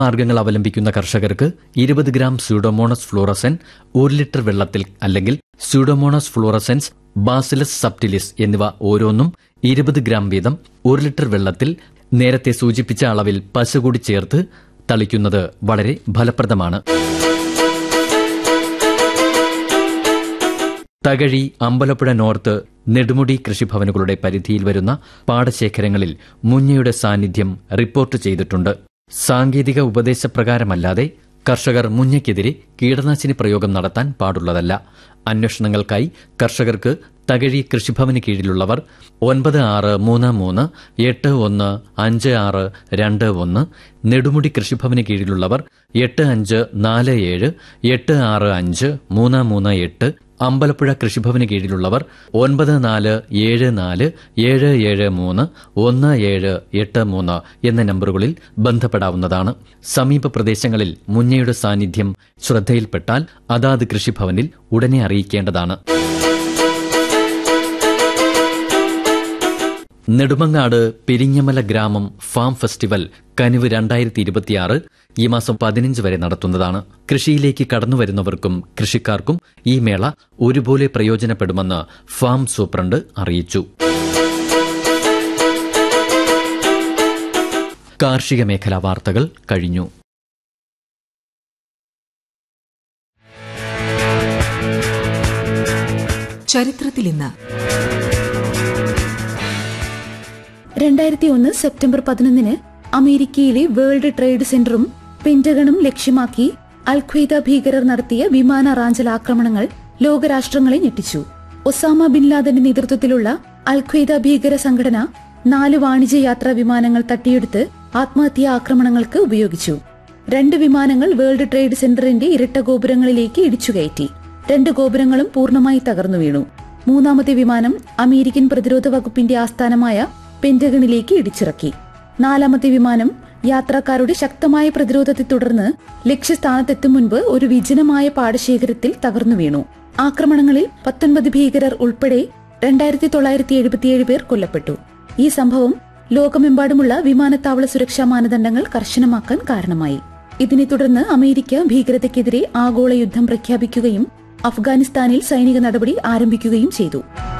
മാർഗങ്ങൾ അവലംബിക്കുന്ന കർഷകർക്ക് ഇരുപത് ഗ്രാം സ്യൂഡോമോണസ് ഫ്ലൂറസൻ ഒരു ലിറ്റർ വെള്ളത്തിൽ അല്ലെങ്കിൽ സ്യൂഡോമോണസ് ഫ്ലൂറസെൻസ് ബാസിലസ് സബ്റ്റിലിസ് എന്നിവ ഓരോന്നും ഇരുപത് ഗ്രാം വീതം ഒരു ലിറ്റർ വെള്ളത്തിൽ നേരത്തെ സൂചിപ്പിച്ച അളവിൽ പശ കൂടി ചേർത്ത് തളിക്കുന്നത് വളരെ ഫലപ്രദമാണ് തകഴി അമ്പലപ്പുഴ നോർത്ത് നെടുമുടി കൃഷിഭവനുകളുടെ പരിധിയിൽ വരുന്ന പാടശേഖരങ്ങളിൽ മുഞ്ഞയുടെ സാന്നിധ്യം റിപ്പോർട്ട് ചെയ്തിട്ടുണ്ട് സാങ്കേതിക ഉപദേശപ്രകാരമല്ലാതെ കർഷകർ മുഞ്ഞയ്ക്കെതിരെ കീടനാശിനി പ്രയോഗം നടത്താൻ പാടുള്ളതല്ല അന്വേഷണങ്ങൾക്കായി കർഷകർക്ക് തകഴി കൃഷിഭവന് കീഴിലുള്ളവർ ഒൻപത് ആറ് മൂന്ന് മൂന്ന് എട്ട് ഒന്ന് അഞ്ച് ആറ് രണ്ട് ഒന്ന് നെടുമുടി കൃഷിഭവന് കീഴിലുള്ളവർ എട്ട് അഞ്ച് നാല് ഏഴ് എട്ട് ആറ് അഞ്ച് മൂന്ന് മൂന്ന് എട്ട് അമ്പലപ്പുഴ കൃഷിഭവന് കീഴിലുള്ളവർ ഒൻപത് നാല് ഏഴ് നാല് ഏഴ് ഏഴ് മൂന്ന് ഒന്ന് ഏഴ് എട്ട് മൂന്ന് എന്ന നമ്പറുകളിൽ ബന്ധപ്പെടാവുന്നതാണ് സമീപ പ്രദേശങ്ങളിൽ മുഞ്ഞയുടെ സാന്നിധ്യം ശ്രദ്ധയിൽപ്പെട്ടാൽ അതാത് കൃഷിഭവനിൽ ഉടനെ അറിയിക്കേണ്ടതാണ് നെടുമങ്ങാട് പെരിഞ്ഞമല ഗ്രാമം ഫാം ഫെസ്റ്റിവൽ കനിവ് രണ്ടായിരത്തി ഇരുപത്തിയാറ് ഈ മാസം പതിനഞ്ച് വരെ നടത്തുന്നതാണ് കൃഷിയിലേക്ക് കടന്നുവരുന്നവർക്കും കൃഷിക്കാർക്കും ഈ മേള ഒരുപോലെ പ്രയോജനപ്പെടുമെന്ന് ഫാം സൂപ്രണ്ട് അറിയിച്ചു കാർഷിക മേഖലാ വാർത്തകൾ കഴിഞ്ഞു ചരിത്രത്തിൽ ഇന്ന് രണ്ടായിരത്തി ഒന്ന് സെപ്റ്റംബർ പതിനൊന്നിന് അമേരിക്കയിലെ വേൾഡ് ട്രേഡ് സെന്ററും പെന്റഗണും ലക്ഷ്യമാക്കി അൽഖ്വയ്ദ ഭീകരർ നടത്തിയ വിമാന റാഞ്ചൽ ആക്രമണങ്ങൾ ലോകരാഷ്ട്രങ്ങളെ ഞെട്ടിച്ചു ഒസാമ ബിൻ ലാദന്റെ നേതൃത്വത്തിലുള്ള അൽഖ്വയ്ദ ഭീകര സംഘടന നാല് വാണിജ്യ യാത്രാ വിമാനങ്ങൾ തട്ടിയെടുത്ത് ആത്മഹത്യാ ആക്രമണങ്ങൾക്ക് ഉപയോഗിച്ചു രണ്ട് വിമാനങ്ങൾ വേൾഡ് ട്രേഡ് സെന്ററിന്റെ ഇരട്ട ഗോപുരങ്ങളിലേക്ക് ഇടിച്ചുകയറ്റി രണ്ട് ഗോപുരങ്ങളും പൂർണ്ണമായി തകർന്നു വീണു മൂന്നാമത്തെ വിമാനം അമേരിക്കൻ പ്രതിരോധ വകുപ്പിന്റെ ആസ്ഥാനമായ പെന്റഗണിലേക്ക് ഇടിച്ചിറക്കി നാലാമത്തെ വിമാനം യാത്രക്കാരുടെ ശക്തമായ പ്രതിരോധത്തെ തുടർന്ന് ലക്ഷ്യസ്ഥാനത്തെത്തും മുൻപ് ഒരു വിജനമായ പാടശേഖരത്തിൽ തകർന്നു വീണു ആക്രമണങ്ങളിൽ പത്തൊൻപത് ഭീകരർ ഉൾപ്പെടെ രണ്ടായിരത്തി തൊള്ളായിരത്തി എഴുപത്തിയേഴ് പേർ കൊല്ലപ്പെട്ടു ഈ സംഭവം ലോകമെമ്പാടുമുള്ള വിമാനത്താവള സുരക്ഷാ മാനദണ്ഡങ്ങൾ കർശനമാക്കാൻ കാരണമായി ഇതിനെ തുടർന്ന് അമേരിക്ക ഭീകരതയ്ക്കെതിരെ ആഗോള യുദ്ധം പ്രഖ്യാപിക്കുകയും അഫ്ഗാനിസ്ഥാനിൽ സൈനിക നടപടി ആരംഭിക്കുകയും ചെയ്തു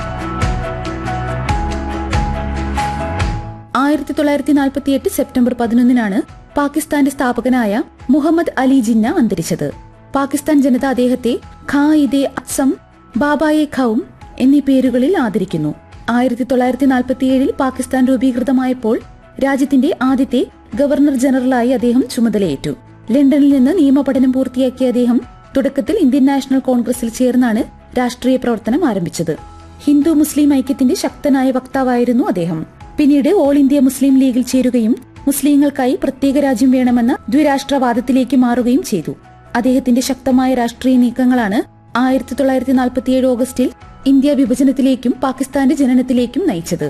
ആയിരത്തി തൊള്ളായിരത്തി നാൽപ്പത്തിയെട്ട് സെപ്റ്റംബർ പതിനൊന്നിനാണ് പാകിസ്ഥാന്റെ സ്ഥാപകനായ മുഹമ്മദ് അലി ജിന്ന അന്തരിച്ചത് പാകിസ്ഥാൻ ജനത അദ്ദേഹത്തെ ഖാ ഇദെ അസം ബാബായെ ഖൌം എന്നീ പേരുകളിൽ ആദരിക്കുന്നു ആയിരത്തി തൊള്ളായിരത്തി നാൽപ്പത്തിയേഴിൽ പാകിസ്ഥാൻ രൂപീകൃതമായപ്പോൾ രാജ്യത്തിന്റെ ആദ്യത്തെ ഗവർണർ ജനറലായി അദ്ദേഹം ചുമതലയേറ്റു ലണ്ടനിൽ നിന്ന് നിയമപഠനം പൂർത്തിയാക്കിയ അദ്ദേഹം തുടക്കത്തിൽ ഇന്ത്യൻ നാഷണൽ കോൺഗ്രസിൽ ചേർന്നാണ് രാഷ്ട്രീയ പ്രവർത്തനം ആരംഭിച്ചത് ഹിന്ദു മുസ്ലിം ഐക്യത്തിന്റെ ശക്തനായ വക്താവായിരുന്നു അദ്ദേഹം പിന്നീട് ഓൾ ഇന്ത്യ മുസ്ലിം ലീഗിൽ ചേരുകയും മുസ്ലിങ്ങൾക്കായി പ്രത്യേക രാജ്യം വേണമെന്ന ദ്വിരാഷ്ട്രവാദത്തിലേക്ക് മാറുകയും ചെയ്തു അദ്ദേഹത്തിന്റെ ശക്തമായ രാഷ്ട്രീയ നീക്കങ്ങളാണ് ആയിരത്തി തൊള്ളായിരത്തി നാൽപ്പത്തിയേഴ് ഓഗസ്റ്റിൽ ഇന്ത്യ വിഭജനത്തിലേക്കും പാകിസ്ഥാന്റെ ജനനത്തിലേക്കും നയിച്ചത്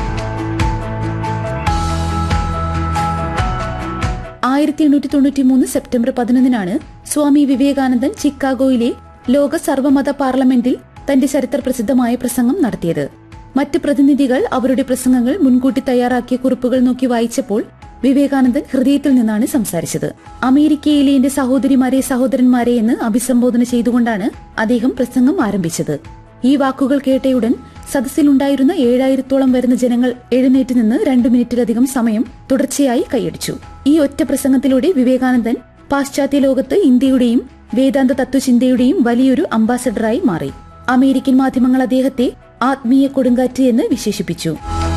ആയിരത്തി എണ്ണൂറ്റി തൊണ്ണൂറ്റി മൂന്ന് സെപ്റ്റംബർ പതിനൊന്നിനാണ് സ്വാമി വിവേകാനന്ദൻ ചിക്കാഗോയിലെ ലോക സർവമത പാർലമെന്റിൽ തന്റെ ചരിത്ര പ്രസിദ്ധമായ പ്രസംഗം നടത്തിയത് മറ്റ് പ്രതിനിധികൾ അവരുടെ പ്രസംഗങ്ങൾ മുൻകൂട്ടി തയ്യാറാക്കിയ കുറിപ്പുകൾ നോക്കി വായിച്ചപ്പോൾ വിവേകാനന്ദൻ ഹൃദയത്തിൽ നിന്നാണ് സംസാരിച്ചത് അമേരിക്കയിലെ എന്റെ സഹോദരിമാരെ സഹോദരന്മാരെ എന്ന് അഭിസംബോധന ചെയ്തുകൊണ്ടാണ് അദ്ദേഹം പ്രസംഗം ആരംഭിച്ചത് ഈ വാക്കുകൾ കേട്ടയുടൻ സദസ്സിലുണ്ടായിരുന്ന ഏഴായിരത്തോളം വരുന്ന ജനങ്ങൾ എഴുന്നേറ്റ് നിന്ന് രണ്ടു മിനിറ്റിലധികം സമയം തുടർച്ചയായി കൈയടിച്ചു ഈ ഒറ്റ പ്രസംഗത്തിലൂടെ വിവേകാനന്ദൻ പാശ്ചാത്യ ലോകത്ത് ഇന്ത്യയുടെയും വേദാന്ത തത്വചിന്തയുടെയും വലിയൊരു അംബാസഡറായി മാറി അമേരിക്കൻ മാധ്യമങ്ങൾ അദ്ദേഹത്തെ ആത്മീയ കൊടുങ്കാറ്റ് എന്ന് വിശേഷിപ്പിച്ചു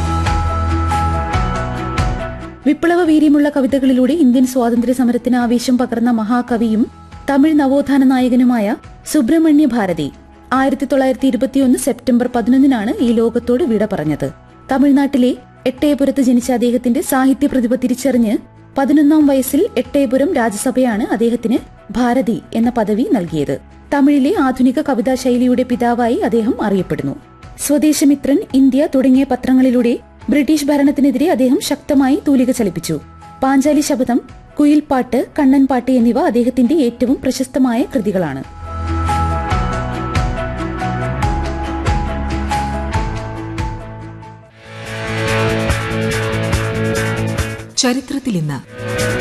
വിപ്ലവ വീര്യമുള്ള കവിതകളിലൂടെ ഇന്ത്യൻ സ്വാതന്ത്ര്യ സമരത്തിന് ആവേശം പകർന്ന മഹാകവിയും തമിഴ് നവോത്ഥാന നായകനുമായ സുബ്രഹ്മണ്യ ഭാരതി ആയിരത്തി തൊള്ളായിരത്തി ഇരുപത്തിയൊന്ന് സെപ്റ്റംബർ പതിനൊന്നിനാണ് ഈ ലോകത്തോട് വിട പറഞ്ഞത് തമിഴ്നാട്ടിലെ എട്ടയപുരത്ത് ജനിച്ച അദ്ദേഹത്തിന്റെ സാഹിത്യ പ്രതിഭ തിരിച്ചറിഞ്ഞ് പതിനൊന്നാം വയസ്സിൽ എട്ടയപുരം രാജ്യസഭയാണ് അദ്ദേഹത്തിന് ഭാരതി എന്ന പദവി നൽകിയത് തമിഴിലെ ആധുനിക കവിതാ ശൈലിയുടെ പിതാവായി അദ്ദേഹം അറിയപ്പെടുന്നു സ്വദേശമിത്രൻ ഇന്ത്യ തുടങ്ങിയ പത്രങ്ങളിലൂടെ ബ്രിട്ടീഷ് ഭരണത്തിനെതിരെ അദ്ദേഹം ശക്തമായി തൂലിക ചലിപ്പിച്ചു പാഞ്ചാലി ശബദം കുയിൽപ്പാട്ട് കണ്ണൻപാട്ട് എന്നിവ അദ്ദേഹത്തിന്റെ ഏറ്റവും പ്രശസ്തമായ കൃതികളാണ് ചരിത്രത്തിൽ ഇന്ന്